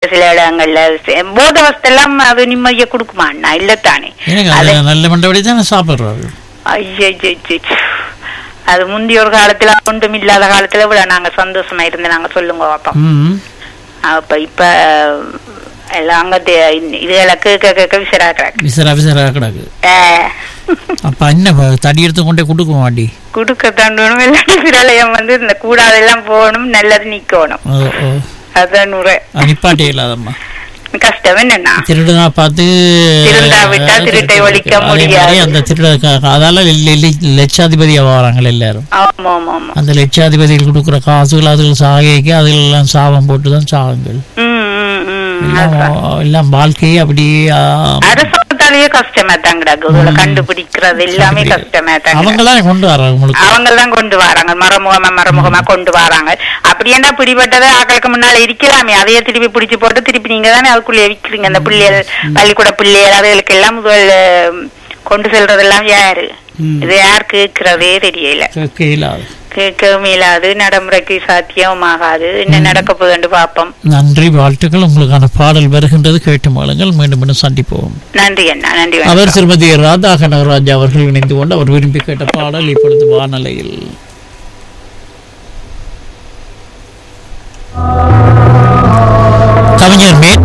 சில இடங்கள்ல சே- போத வசத்தெல்லாம் அது நிம்மதியை கொடுக்குமா அண்ணா இல்லத்தானே எனக்கு அது அது நல்ல மண்டபடி தானே சாப்பிட்றாரு ஐயோ அது முந்தைய ஒரு காலத்துல ஒன்றும் இல்லாத காலத்துல விட நாங்க சந்தோஷமா இருந்து நாங்க சொல்லுங்க பாப்போம் ம் அப்ப இப்ப எல்லாம் அங்க தே- இதுகளை கேட்க கேட்க விசராக்குறாங்க விசரா விசரா கிடக்கு அப்ப என்ன ப- தடி எடுத்து கொண்டே கொடுக்க மாட்டி குடுக்க தாண்டணும் எல்லாம் விரலயம் வந்து இந்த கூடாதெல்லாம் போகணும் நல்லது நிக்கணும் ஓ ஓ அதான் உரை அது நிப்பாட்டே இல்லாதம்மா கஷ்டம் என்னன்னா திருடனா பார்த்து திருந்தா விட்டா திருட்டை ஒழிக்க அதே மாதிரி முடியாது. அந்த திருட அதால லெ- லெ- லட்சாதிபதியா வராங்க எல்லாரும் ஆமா ஆமா ஆமா அந்த லட்சாதிபதிகள் கொடுக்குற காசுகள் அதுகள் சாகைக்கு அதுகள் எல்லாம் சாபம் போட்டு தான் சாகுங்கள் ம், ம், ம். எல்லாம் அதான். எல்லாம் வாழ்க்கையே அப்படியே ஆ, அரசாங்கத்தாலேயே கஷ்டமா தான் கிடக்கு இதுல கண்டுபிடிக்கிறது எல்லாமே கஷ்டமா தான் கிடக்கு. அவங்களாம் கொண்டு வர்றாங்க உங்களுக்கு அவங்க தான் கொண்டு வராங்க மறைமுகமா மறைமுகமா கொண்டு வராங்க அப்படி என்ன பிடிபட்டதை ஆக்களுக்கு முன்னால இருக்கலாமே அதையே திருப்பி பிடிச்சு போட்டு திருப்பி நீங்க தானே அதுக்குள்ளே விக்கிறீங்க அந்த பிள்ளைகள் பள்ளிக்கூட பிள்ளைகள் அதுகளுக்கு எல்லாம் முதல் அஹ், கொண்டு செல்றதெல்லாம் யாரு ம். இது யார் கேட்கிறதே தெரியல கேட்க இயலாது கேட்கவும் இயலாது நடைமுறைக்கு சாத்தியமும் ஆகாது என்ன நடக்க போகுதுன்னு பார்ப்போம் நன்றி வாழ்த்துக்கள் உங்களுக்கான பாடல் வருகின்றது கேட்டு மாளுங்கள் மீண்டும் மீண்டும் சந்திப்போம் நன்றி அண்ணா நன்றி அவர் வணக்கம். திருமதி ராதா கனகராஜ் அவர்கள் இணைந்து கொண்டு அவர் விரும்பி கேட்ட பாடல் இப்பொழுது வானலையில் கவிஞர் மேற்கு